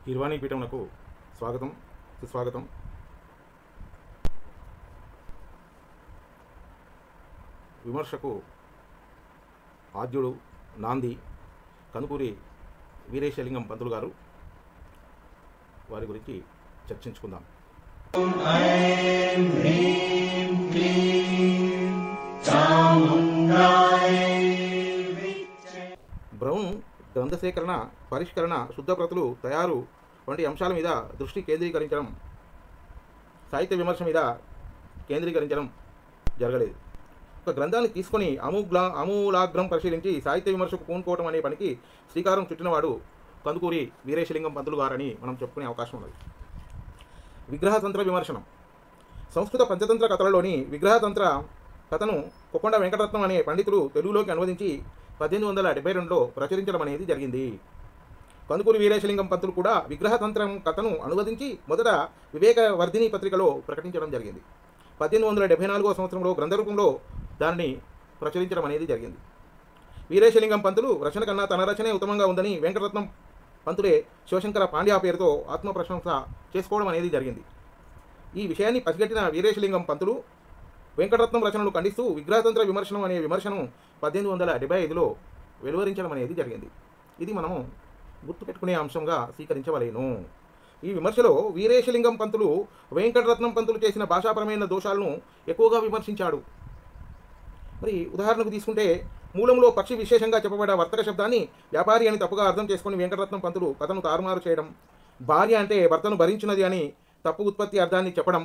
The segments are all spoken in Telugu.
ఇర్వాణి పీఠమునకు స్వాగతం సుస్వాగతం విమర్శకు ఆద్యుడు నాంది కనుకూరి వీరేశలింగం పంతులు గారు వారి గురించి చర్చించుకుందాం బ్రౌన్ గ్రంథ సేకరణ పరిష్కరణ శుద్ధప్రతులు తయారు వంటి అంశాల మీద దృష్టి కేంద్రీకరించడం సాహిత్య విమర్శ మీద కేంద్రీకరించడం జరగలేదు ఒక గ్రంథాన్ని తీసుకొని అమూగ్లా అమూలాగ్రం పరిశీలించి సాహిత్య విమర్శకు పూనుకోవడం అనే పనికి శ్రీకారం చుట్టినవాడు కందుకూరి వీరేశలింగం పంతులు గారని మనం చెప్పుకునే అవకాశం ఉన్నది విగ్రహతంత్ర విమర్శనం సంస్కృత పంచతంత్ర కథలలోని విగ్రహతంత్ర కథను కొకొండ వెంకటరత్నం అనే పండితుడు తెలుగులోకి అనువదించి పద్దెనిమిది వందల డెబ్బై రెండులో ప్రచురించడం అనేది జరిగింది కందుకూరి వీరేశలింగం పంతులు కూడా విగ్రహతంత్రం కథను అనువదించి మొదట వివేకవర్ధిని పత్రికలో ప్రకటించడం జరిగింది పద్దెనిమిది వందల డెబ్బై నాలుగో సంవత్సరంలో గ్రంథరూపంలో దానిని ప్రచురించడం అనేది జరిగింది వీరేశలింగం పంతులు రచన కన్నా తన రచనే ఉత్తమంగా ఉందని వెంకటరత్నం పంతులే శివశంకర పాండ్యా పేరుతో ఆత్మ ప్రశంస చేసుకోవడం అనేది జరిగింది ఈ విషయాన్ని పసిగట్టిన వీరేశలింగం పంతులు వెంకటరత్నం రచనను ఖండిస్తూ విగ్రహతంత్ర విమర్శనం అనే విమర్శను పద్దెనిమిది వందల డెబ్బై ఐదులో వెలువరించడం అనేది జరిగింది ఇది మనము గుర్తుపెట్టుకునే అంశంగా స్వీకరించవలేను ఈ విమర్శలో వీరేశలింగం పంతులు వెంకటరత్నం పంతులు చేసిన భాషాపరమైన దోషాలను ఎక్కువగా విమర్శించాడు మరి ఉదాహరణకు తీసుకుంటే మూలంలో పక్షి విశేషంగా చెప్పబడ్డ వర్తక శబ్దాన్ని వ్యాపారి అని తప్పుగా అర్థం చేసుకుని వెంకటరత్నం పంతులు కథను తారుమారు చేయడం భార్య అంటే భర్తను భరించినది అని తప్పు ఉత్పత్తి అర్థాన్ని చెప్పడం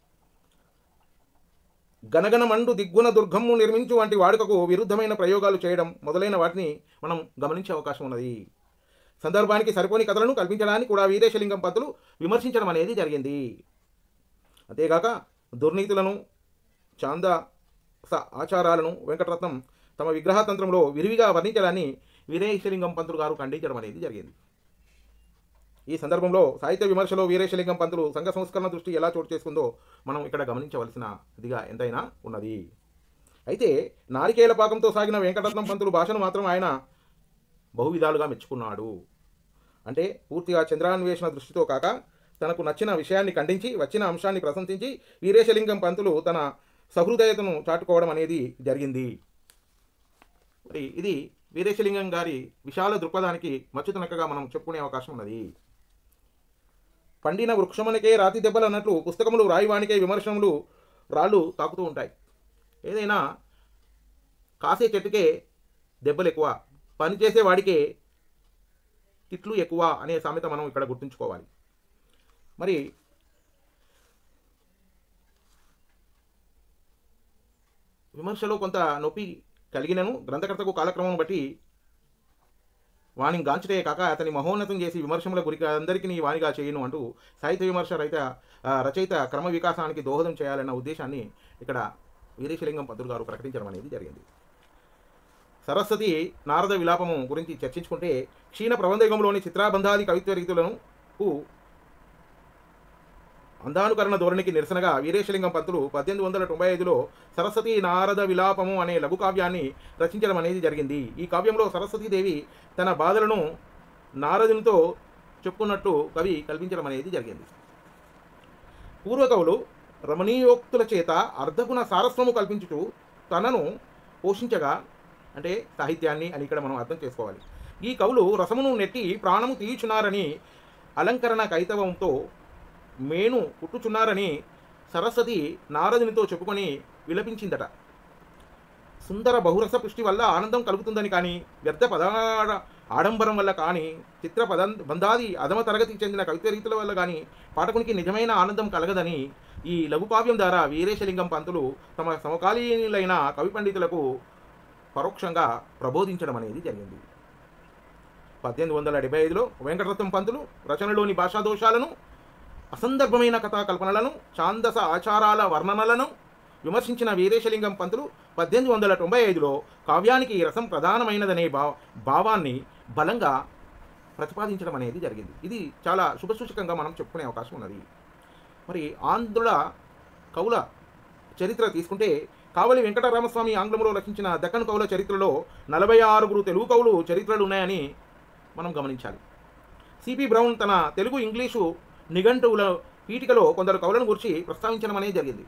గనగన మండు దిగ్గున దుర్గమ్ము నిర్మించు వంటి వాడుకకు విరుద్ధమైన ప్రయోగాలు చేయడం మొదలైన వాటిని మనం గమనించే అవకాశం ఉన్నది సందర్భానికి సరిపోని కథలను కల్పించడానికి కూడా వీరేశలింగం పంతులు విమర్శించడం అనేది జరిగింది అంతేగాక దుర్నీతులను చాంద స ఆచారాలను వెంకటరత్నం తమ విగ్రహతంత్రంలో విరివిగా వర్ణించడాన్ని వీరేశలింగం పంతులు గారు ఖండించడం అనేది జరిగింది ఈ సందర్భంలో సాహిత్య విమర్శలో వీరేశలింగం పంతులు సంఘ సంస్కరణ దృష్టి ఎలా చోటు చేసుకుందో మనం ఇక్కడ గమనించవలసిన ఇదిగా ఎంతైనా ఉన్నది అయితే నారికేల పాకంతో సాగిన వెంకటరత్నం పంతులు భాషను మాత్రం ఆయన బహువిధాలుగా మెచ్చుకున్నాడు అంటే పూర్తిగా చంద్రాన్వేషణ దృష్టితో కాక తనకు నచ్చిన విషయాన్ని ఖండించి వచ్చిన అంశాన్ని ప్రశంసించి వీరేశలింగం పంతులు తన సహృదయతను చాటుకోవడం అనేది జరిగింది మరి ఇది వీరేశలింగం గారి విశాల దృక్పథానికి మచ్చుతనకగా మనం చెప్పుకునే అవకాశం ఉన్నది పండిన వృక్షమునికే రాతి దెబ్బలు అన్నట్లు పుస్తకములు రాయివానికే విమర్శనలు రాళ్ళు తాకుతూ ఉంటాయి ఏదైనా కాసే చెట్టుకే దెబ్బలు ఎక్కువ పనిచేసే వాడికే తిట్లు ఎక్కువ అనే సామెత మనం ఇక్కడ గుర్తుంచుకోవాలి మరి విమర్శలో కొంత నొప్పి కలిగినను గ్రంథకర్తకు కాలక్రమం బట్టి వాణి గాంచుటే కాక అతని మహోన్నతం చేసి విమర్శముల గురికి అందరికీ వాణిగా చేయను అంటూ సాహిత్య విమర్శ రహిత ఆ, రచయిత క్రమ వికాసానికి దోహదం చేయాలన్న ఉద్దేశాన్ని ఇక్కడ వీరేశలింగం పంతులు గారు ప్రకటించడం అనేది జరిగింది సరస్వతి నారద విలాపము గురించి చర్చించుకుంటే క్షీణ ప్రబంధయుగంలోని చిత్రాబంధాది కవిత్వ రీతులను కు అందానుకరణ ధోరణికి నిరసనగా వీరేశలింగం పంతులు పద్దెనిమిది వందల తొంభై ఐదులో సరస్వతి నారద విలాపము అనే లఘు కావ్యాన్ని రచించడం అనేది జరిగింది ఈ కావ్యంలో సరస్వతీదేవి తన బాధలను నారదునితో చెప్పుకున్నట్టు కవి కల్పించడం అనేది జరిగింది పూర్వకవులు రమణీయోక్తుల చేత అర్ధగుణ సారస్వము కల్పించుచు తనను పోషించగా అంటే సాహిత్యాన్ని అని ఇక్కడ మనం అర్థం చేసుకోవాలి ఈ కవులు రసమును నెట్టి ప్రాణము తీయుచున్నారని అలంకరణ కైతవంతో మేను పుట్టుచున్నారని సరస్వతి నారదునితో చెప్పుకొని విలపించిందట సుందర బహురస పుష్టి వల్ల ఆనందం కలుగుతుందని కానీ వ్యర్థ పదాడ ఆడంబరం వల్ల కానీ చిత్ర పద బంధాది అధమ తరగతికి చెందిన కవిత్వ రీతుల వల్ల కానీ పాఠకునికి నిజమైన ఆనందం కలగదని ఈ లఘుకావ్యం ద్వారా వీరేశలింగం పంతులు తమ సమకాలీనులైన కవి పండితులకు పరోక్షంగా ప్రబోధించడం అనేది జరిగింది పద్దెనిమిది వందల డెబ్బై ఐదులో వెంకటరత్నం పంతులు రచనలోని భాషా దోషాలను అసందర్భమైన కథా కల్పనలను ఛాందస ఆచారాల వర్ణనలను విమర్శించిన వీరేశలింగం పంతులు పద్దెనిమిది వందల తొంభై ఐదులో కావ్యానికి రసం ప్రధానమైనదనే భా భావాన్ని బలంగా ప్రతిపాదించడం అనేది జరిగింది ఇది చాలా శుభసూచకంగా మనం చెప్పుకునే అవకాశం ఉన్నది మరి ఆంధ్రుల కవుల చరిత్ర తీసుకుంటే కావలి వెంకటరామస్వామి ఆంగ్లంలో రచించిన దక్కన్ కవుల చరిత్రలో నలభై ఆరుగురు తెలుగు కవులు చరిత్రలు ఉన్నాయని మనం గమనించాలి సిపి బ్రౌన్ తన తెలుగు ఇంగ్లీషు నిఘంటువుల పీఠికలో కొందరు కవులను గురించి ప్రస్తావించడం అనేది జరిగింది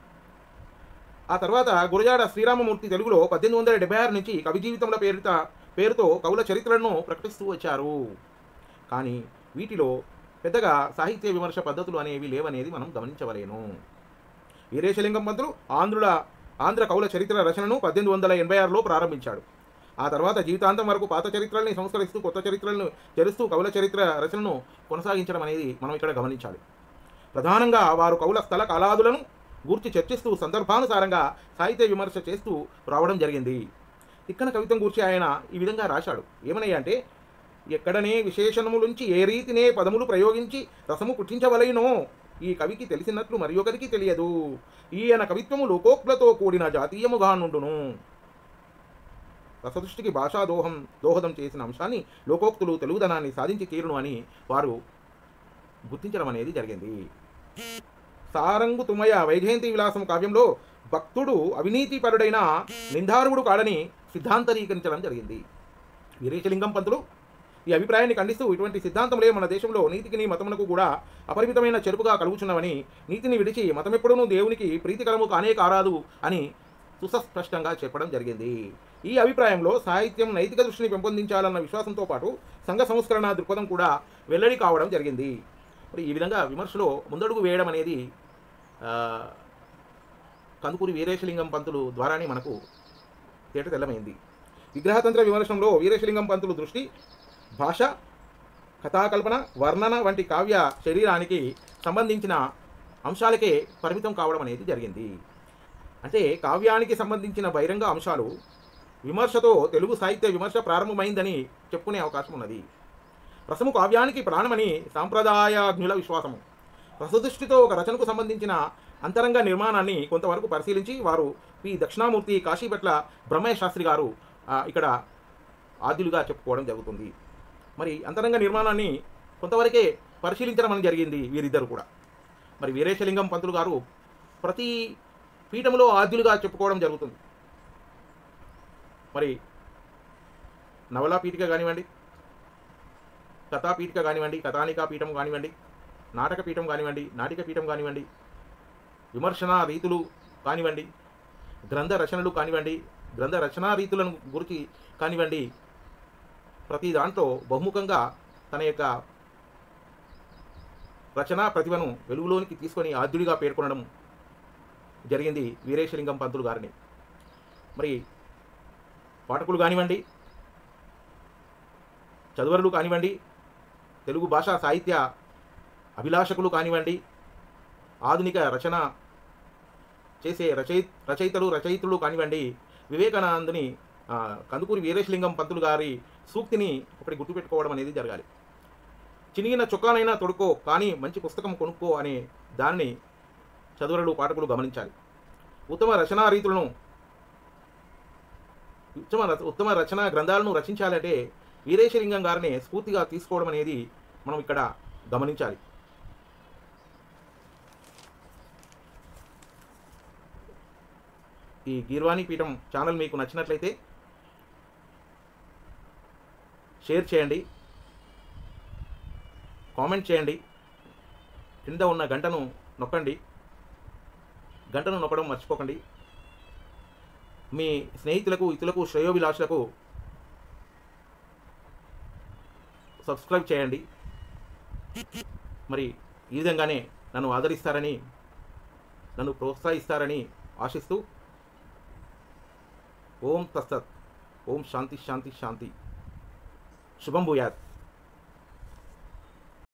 ఆ తర్వాత గురజాడ శ్రీరామమూర్తి తెలుగులో పద్దెనిమిది వందల డెబ్బై ఆరు నుంచి కవి జీవితంలో పేరిత పేరుతో కవుల చరిత్రలను ప్రకటిస్తూ వచ్చారు కానీ వీటిలో పెద్దగా సాహిత్య విమర్శ పద్ధతులు అనేవి లేవనేది మనం గమనించవలేను వీరేశలింగం పంతులు ఆంధ్రుల ఆంధ్ర కవుల చరిత్ర రచనను పద్దెనిమిది వందల ఎనభై ఆరులో ప్రారంభించాడు ఆ తర్వాత జీవితాంతం వరకు పాత చరిత్రల్ని సంస్కరిస్తూ కొత్త చరిత్రలను చేరుస్తూ కవుల చరిత్ర రచనను కొనసాగించడం అనేది మనం ఇక్కడ గమనించాలి ప్రధానంగా వారు కవుల స్థల కాలాదులను గూర్చి చర్చిస్తూ సందర్భానుసారంగా సాహిత్య విమర్శ చేస్తూ రావడం జరిగింది తిక్కన కవితం గూర్చి ఆయన ఈ విధంగా రాశాడు ఏమనయ్య అంటే ఎక్కడనే విశేషణములుంచి ఏ రీతినే పదములు ప్రయోగించి రసము పుట్టించవలైనో ఈ కవికి తెలిసినట్లు మరి ఒకరికి తెలియదు ఈయన కవిత్వము లోకోక్లతో కూడిన జాతీయముగా నుండును రసదృష్టికి భాషా దోహం దోహదం చేసిన అంశాన్ని లోకోక్తులు తెలుగుదనాన్ని సాధించి తీరును అని వారు గుర్తించడం అనేది జరిగింది సారంగు తుమయ వైజయంతి విలాసం కావ్యంలో భక్తుడు అవినీతిపరుడైన నిందారుడు కాడని సిద్ధాంతరీకరించడం జరిగింది వీరేశలింగం పంతులు ఈ అభిప్రాయాన్ని ఖండిస్తూ ఇటువంటి సిద్ధాంతములే మన దేశంలో నీతికిని మతమునకు కూడా అపరిమితమైన చెరుపుగా కలుగుచున్నవని నీతిని విడిచి మతమెప్పుడునూ దేవునికి ప్రీతికరము కానే కారాదు అని సుస్పష్టంగా చెప్పడం జరిగింది ఈ అభిప్రాయంలో సాహిత్యం నైతిక దృష్టిని పెంపొందించాలన్న విశ్వాసంతో పాటు సంఘ సంస్కరణ దృక్పథం కూడా వెల్లడి కావడం జరిగింది మరి ఈ విధంగా విమర్శలో ముందడుగు వేయడం అనేది ఆ, కందుకూరి వీరేశలింగం పంతులు ద్వారానే మనకు తేట తెల్లమైంది విగ్రహతంత్ర విమర్శంలో వీరేశలింగం పంతులు దృష్టి భాష కథాకల్పన వర్ణన వంటి కావ్య శరీరానికి సంబంధించిన అంశాలకే పరిమితం కావడం అనేది జరిగింది అంటే కావ్యానికి సంబంధించిన బహిరంగ అంశాలు విమర్శతో తెలుగు సాహిత్య విమర్శ ప్రారంభమైందని చెప్పుకునే అవకాశం ఉన్నది రసము కావ్యానికి ప్రాణమని సాంప్రదాయజ్ఞుల విశ్వాసము రసదృష్టితో ఒక రచనకు సంబంధించిన అంతరంగ నిర్మాణాన్ని కొంతవరకు పరిశీలించి వారు పి దక్షిణామూర్తి కాశీపట్ల బ్రహ్మయ్య శాస్త్రి గారు ఆ, ఇక్కడ ఆద్యులుగా చెప్పుకోవడం జరుగుతుంది మరి అంతరంగ నిర్మాణాన్ని కొంతవరకే పరిశీలించడం అని జరిగింది వీరిద్దరు కూడా మరి వీరేశలింగం పంతులు గారు ప్రతి పీఠంలో ఆద్యులుగా చెప్పుకోవడం జరుగుతుంది మరి నవలా పీఠిక కానివ్వండి కథాపీఠిక కానివ్వండి కథానికా పీఠం కానివ్వండి నాటక పీఠం కానివ్వండి నాటిక పీఠం కానివ్వండి విమర్శన రీతులు కానివ్వండి గ్రంథ రచనలు కానివ్వండి గ్రంథ రచనా రీతులను గురించి కానివ్వండి ప్రతి దాంట్లో బహుముఖంగా తన యొక్క రచనా ప్రతిభను వెలుగులోనికి తీసుకొని ఆద్యుడిగా పేర్కొనడం జరిగింది వీరేశలింగం పంతులు గారిని మరి పాఠకులు కానివ్వండి చదువరులు కానివ్వండి తెలుగు భాషా సాహిత్య అభిలాషకులు కానివ్వండి ఆధునిక రచన చేసే రచయి రచయితలు రచయితలు కానివ్వండి వివేకానందుని ఆ, కందుకూరి వీరేశలింగం పంతులు గారి సూక్తిని ఒకటి గుర్తుపెట్టుకోవడం అనేది జరగాలి చినిగిన చొక్కానైనా తొడుకో కానీ మంచి పుస్తకం కొనుక్కో అనే దాన్ని చదువులు పాఠకులు గమనించాలి ఉత్తమ రచనా రీతులను ఉత్తమ రచ- ఉత్తమ రచనా గ్రంథాలను రచించాలంటే వీరేశలింగం గారిని స్ఫూర్తిగా తీసుకోవడం అనేది మనం ఇక్కడ గమనించాలి ఈ గీర్వాణి పీఠం ఛానల్ మీకు నచ్చినట్లయితే షేర్ చేయండి కామెంట్ చేయండి కింద ఉన్న గంటను నొక్కండి గంటను నొక్కడం మర్చిపోకండి మీ స్నేహితులకు ఇతరులకు శ్రేయోభిలాషులకు సబ్స్క్రైబ్ చేయండి మరి ఈ విధంగానే నన్ను ఆదరిస్తారని నన్ను ప్రోత్సహిస్తారని ఆశిస్తూ ఓం తస్తత్ ఓం శాంతి శాంతి శాంతి శుభం భూయాత్